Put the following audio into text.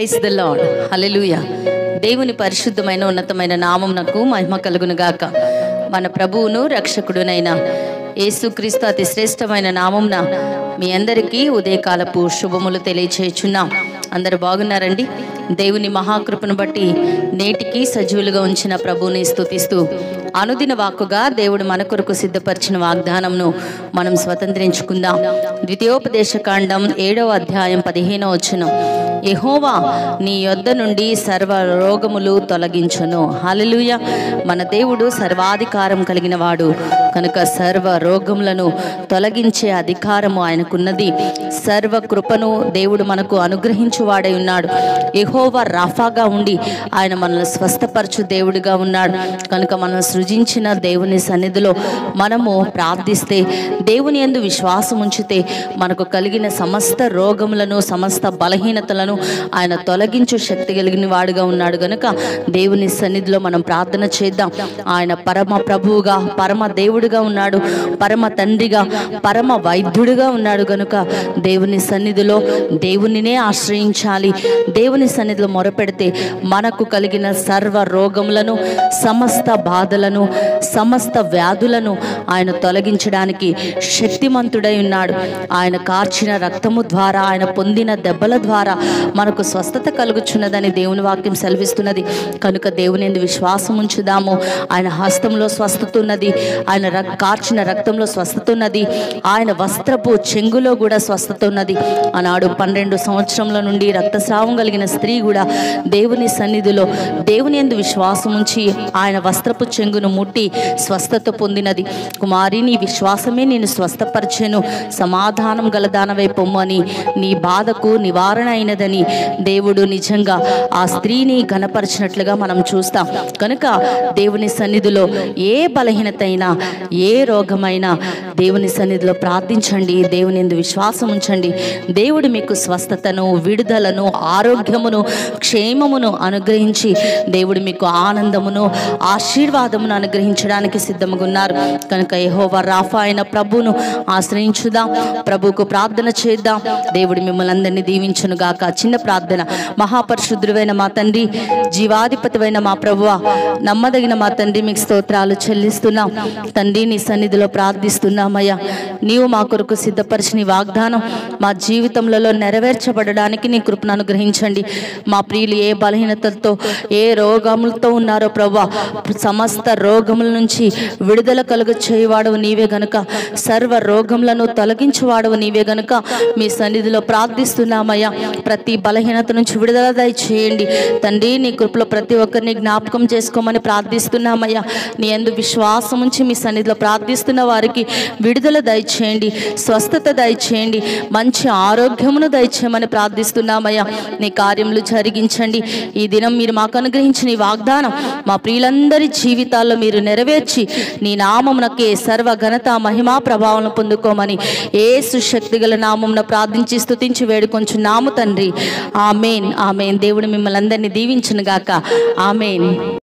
price the lord హల్లెలూయా దేవుని పరిశుద్ధమైన ఉన్నతమైన నామమునకు మహిమ కలుగును గాక మన ప్రభువును రక్షకుడునైన యేసుక్రీస్తు అతి శ్రేష్టమైన నామంన మీ అందరికీ ఉదయకాలపు శుభములు తెలియచేయుచున్నాం అందరు బాగున్నారండి దేవుని మహాకృపను బట్టి నేటికి సజీవులుగా ఉంచిన ప్రభువుని స్తుతిస్తూ అనుదిన వాక్కుగా దేవుడు మన కొరకు సిద్ధపరిచిన వాగ్దానంను మనం స్వతంత్రించుకుందాం ద్వితీయోపదేశ కాండం ఏడవ అధ్యాయం పదిహేనో వచనం యెహోవా నీ యొద్ద నుండి సర్వ రోగములు తొలగించును హల్లెలూయా మన దేవుడు సర్వాధికారం కలిగిన వాడు కనుక సర్వ రోగములను తొలగించే అధికారము ఆయనకున్నది సర్వ కృపను దేవుడు మనకు అనుగ్రహించు వాడై ఉన్నాడు యెహోవా రాఫాగా ఉండి ఆయన మనల్ని స్వస్థపరచు దేవుడిగా ఉన్నాడు కనుక మనం సృజించిన దేవుని సన్నిధిలో మనము ప్రార్థిస్తే దేవుని యందు విశ్వాసం ఉంచితే మనకు కలిగిన సమస్త రోగములను సమస్త బలహీనతలను ఆయన తొలగించు శక్తి కలిగిన వాడుగా ఉన్నాడు గనుక దేవుని సన్నిధిలో మనం ప్రార్థన చేద్దాం ఆయన పరమ ప్రభువుగా పరమ దేవుడిగా ఉన్నాడు పరమ తండ్రిగా పరమ వైద్యుడిగా ఉన్నాడు గనుక దేవుని సన్నిధిలో దేవునినే ఆశ్రయించాలి దేవుని సన్నిధిలో మొరపెడితే మనకు కలిగిన సర్వ రోగములను సమస్త బాధలను సమస్త వ్యాధులను ఆయన తొలగించడానికి శక్తిమంతుడై ఉన్నాడు ఆయన కార్చిన రక్తము ద్వారా ఆయన పొందిన దెబ్బల ద్వారా మనకు స్వస్థత కలుగుచున్నదని దేవుని వాక్యం సెలవిస్తున్నది కనుక దేవుని యందు విశ్వాసం ఉంచుదాము ఆయన హస్తంలో స్వస్థత ఉన్నది ఆయన రక్- కార్చిన రక్తంలో స్వస్థత ఉన్నది ఆయన వస్త్రపు చెంగులో కూడా స్వస్థత ఉన్నది ఆనాడు పన్నెండు సంవత్సరంల నుండి రక్తస్రావం కలిగిన స్త్రీ కూడా దేవుని సన్నిధిలో దేవుని యందు విశ్వాసం ఉంచి ఆయన వస్త్రపు చెంగును ముట్టి స్వస్థత పొందినది కుమారి నీ విశ్వాసమే నేను స్వస్థపరిచాను సమాధానం గలదానవై పొమ్ము అని నీ బాధకు నివారణ అయినదని దేవుడు నిజంగా ఆ స్త్రీని గనపరిచినట్లుగా మనం చూస్తాం కనుక దేవుని సన్నిధిలో ఏ బలహీనత అయినా ఏ రోగమైనా దేవుని సన్నిధిలో ప్రార్థించండి దేవుని యందు విశ్వాసం ఉంచండి దేవుడు మీకు స్వస్థతను విడుదలను ఆరోగ్యమును క్షేమమును అనుగ్రహించి దేవుడు మీకు ఆనందమును ఆశీర్వాదమును అనుగ్రహించడానికి సిద్ధముగా ఉన్నారు కనుక యెహోవా రాఫా అయిన ప్రభువును ఆశ్రయించుదాం ప్రభువుకు ప్రార్థన చేద్దాం దేవుడు మిమ్మల్ని అందరినీ దీవించును గాక చిన్న ప్రార్థన మహాపరిశుద్ధుడైన మా తండ్రి జీవాధిపతివైన మా ప్రభువ నమ్మదగిన మా తండ్రి మీకు స్తోత్రాలు చెల్లిస్తున్నాం తండ్రి నీ సన్నిధిలో ప్రార్థిస్తున్నామయ్యా నీవు మా కొరకు సిద్ధపరిచిన ఈ వాగ్దానం మా జీవితంలో నెరవేర్చబడడానికి నీ కృపను అనుగ్రహించండి మా ప్రియులు ఏ బలహీనతలతో ఏ రోగములతో ఉన్నారో ప్రభా సమస్త రోగముల నుంచి విడుదల కలుగ చేయవాడవు నీవే గనుక సర్వ రోగములను తొలగించువాడవు నీవే గనుక మీ సన్నిధిలో ప్రార్థిస్తున్నామయ్యా ప్రతి బలహీనత నుంచి విడుదల దయచేయండి తండ్రి నీ కృపలో ప్రతి ఒక్కరిని జ్ఞాపకం చేసుకోమని ప్రార్థిస్తున్నామయ్యా నీ ఎందు విశ్వాసం ఉంచి మీ సన్నిధిలో ప్రార్థిస్తున్న వారికి విడుదల దయచేయండి స్వస్థత దయచేయండి మంచి ఆరోగ్యమును దయచేయమని ప్రార్థిస్తున్నామయ్యా నీ కార్యములు జరిగించండి ఈ దినం మీరు మాకు అనుగ్రహించిన ఈ వాగ్దానం మా ప్రియులందరి జీవితాల్లో మీరు నెరవేర్చి నీ నామమునకే సర్వ ఘనత మహిమా ప్రభావం పొందుకోమని ఏసు శక్తి గల నామమున ప్రార్థించి స్తుతించి వేడుకొంచున్నాము తండ్రి ఆమెన్ ఆమెన్ దేవుడు మిమ్మల్ని అందరినీ దీవించును గాక ఆమెన్